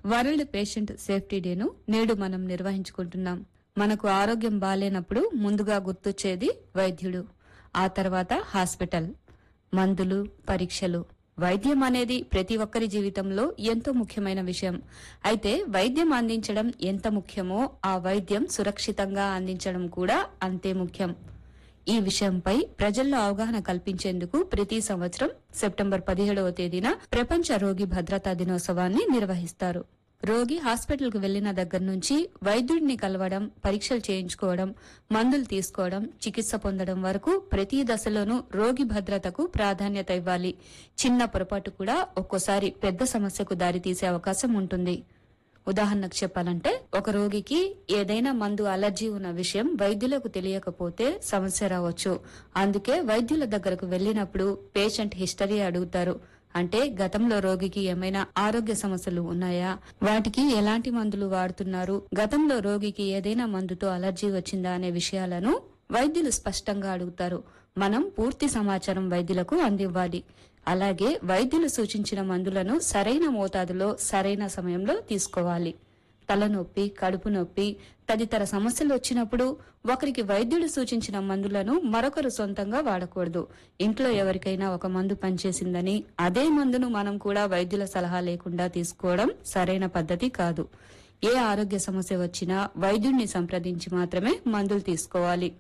world patient safety డేను నేడు మనం నిర్వహించుకుంటున్నాం మనకు ఆరోగ్యం బాలేనప్పుడు ముందుగా గుర్తొచ్చేది వైద్యుడు ఆ తర్వాత హాస్పిటల్ మందులు పరీక్షలు వైద్యం అనేది ప్రతి ఒక్కరి జీవితంలో ఎంతో ముఖ్యమైన విషయం అయితే వైద్యం అందించడం ఎంత ముఖ్యమో ఆ వైద్యం సురక్షితంగా అందించడం కూడా అంతే ముఖ్యం ఈ విషయంపై ప్రజల్లో అవగాహన కల్పించేందుకు ప్రతి సంవత్సరం సెప్టెంబర్ పదిహేడవ తేదీన ప్రపంచ రోగి భద్రతా దినోత్సవాన్ని నిర్వహిస్తారు రోగి హాస్పిటల్ కు వెళ్లిన దగ్గర నుంచి వైద్యుడిని కలవడం పరీక్షలు చేయించుకోవడం మందులు తీసుకోవడం చికిత్స పొందడం వరకు ప్రతి దశలోనూ రోగి భద్రతకు ప్రాధాన్యత ఇవ్వాలి చిన్న పొరపాటు కూడా ఒక్కోసారి పెద్ద సమస్యకు దారితీసే అవకాశం ఉంటుంది ఉదాహరణకు చెప్పాలంటే ఒక రోగికి ఏదైనా మందు అలర్జీ ఉన్న విషయం వైద్యులకు తెలియకపోతే సమస్య రావచ్చు అందుకే వైద్యుల దగ్గరకు వెళ్ళినప్పుడు పేషెంట్ హిస్టరీ అడుగుతారు అంటే గతంలో రోగికి ఏమైనా ఆరోగ్య సమస్యలు ఉన్నాయా వాటికి ఎలాంటి మందులు వాడుతున్నారు గతంలో రోగికి ఏదైనా మందుతో అలర్జీ వచ్చిందా అనే విషయాలను వైద్యులు స్పష్టంగా అడుగుతారు మనం పూర్తి సమాచారం వైద్యులకు అందివ్వాలి అలాగే వైద్యులు సూచించిన మందులను సరైన మోతాదులో సరైన సమయంలో తీసుకోవాలి తలనొప్పి కడుపు నొప్పి తదితర సమస్యలు వచ్చినప్పుడు ఒకరికి వైద్యుడు సూచించిన మందులను మరొకరు సొంతంగా వాడకూడదు ఇంట్లో ఎవరికైనా ఒక మందు పనిచేసిందని అదే మందును మనం కూడా వైద్యుల సలహా లేకుండా తీసుకోవడం సరైన పద్ధతి కాదు ఏ ఆరోగ్య సమస్య వచ్చినా వైద్యుడిని సంప్రదించి మాత్రమే మందులు తీసుకోవాలి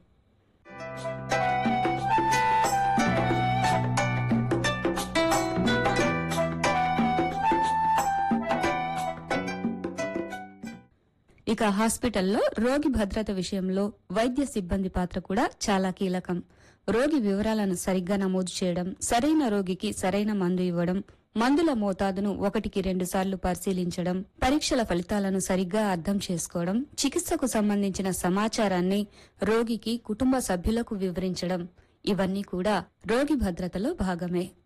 ఇక హాస్పిటల్లో రోగి భద్రత విషయంలో వైద్య సిబ్బంది పాత్ర కూడా చాలా కీలకం రోగి వివరాలను సరిగ్గా నమోదు చేయడం సరైన రోగికి సరైన మందు ఇవ్వడం మందుల మోతాదును ఒకటికి రెండు సార్లు పరిశీలించడం పరీక్షల ఫలితాలను సరిగ్గా అర్థం చేసుకోవడం చికిత్సకు సంబంధించిన సమాచారాన్ని రోగికి కుటుంబ సభ్యులకు వివరించడం ఇవన్నీ కూడా రోగి భద్రతలో భాగమే